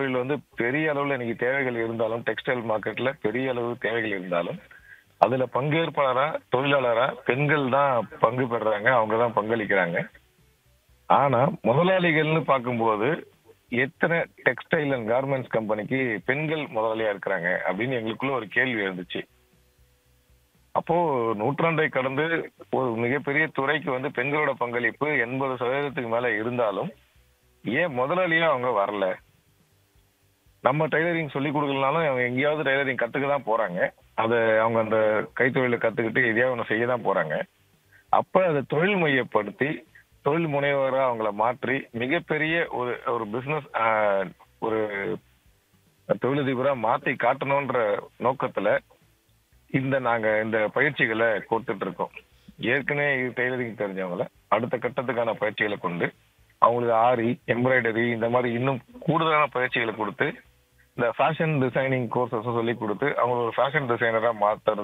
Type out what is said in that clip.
கைத்தொழில் வந்து பெரிய அளவுல இன்னைக்கு தேவைகள் இருந்தாலும் டெக்ஸ்டைல் மார்க்கெட்ல பெரிய அளவு தேவைகள் இருந்தாலும் அதுல பங்கேற்பாளரா தொழிலாளரா பெண்கள் தான் பங்கு பெறுறாங்க அவங்க தான் பங்களிக்கிறாங்க ஆனா முதலாளிகள்னு பார்க்கும்போது எத்தனை டெக்ஸ்டைல் அண்ட் கார்மெண்ட்ஸ் கம்பெனிக்கு பெண்கள் முதலாளியா இருக்கிறாங்க அப்படின்னு எங்களுக்குள்ள ஒரு கேள்வி இருந்துச்சு அப்போ நூற்றாண்டை கடந்து ஒரு மிகப்பெரிய துறைக்கு வந்து பெண்களோட பங்களிப்பு எண்பது சதவீதத்துக்கு மேல இருந்தாலும் ஏன் முதலாளியா அவங்க வரல நம்ம டைலரிங் சொல்லி கொடுக்கலனாலும் அவங்க எங்கேயாவது டைலரிங் கத்துக்க தான் போறாங்க அதை அவங்க அந்த கைத்தொழிலை கத்துக்கிட்டு எதையாவது ஒன்று செய்ய தான் போறாங்க அப்ப அதை தொழில் மையப்படுத்தி தொழில் முனைவரா அவங்கள மாற்றி மிகப்பெரிய ஒரு ஒரு பிசினஸ் ஒரு தொழிலதிபரா மாத்தி காட்டணும்ன்ற நோக்கத்துல இந்த நாங்க இந்த பயிற்சிகளை கொடுத்துட்டு இருக்கோம் ஏற்கனவே டெய்லரிங் தெரிஞ்சவங்கள அடுத்த கட்டத்துக்கான பயிற்சிகளை கொண்டு அவங்களுக்கு ஆரி எம்ப்ராய்டரி இந்த மாதிரி இன்னும் கூடுதலான பயிற்சிகளை கொடுத்து இந்த ஃபேஷன் டிசைனிங் கோர்சஸ் சொல்லி கொடுத்து அவங்க ஒரு ஃபேஷன் டிசைனரா மாத்துறது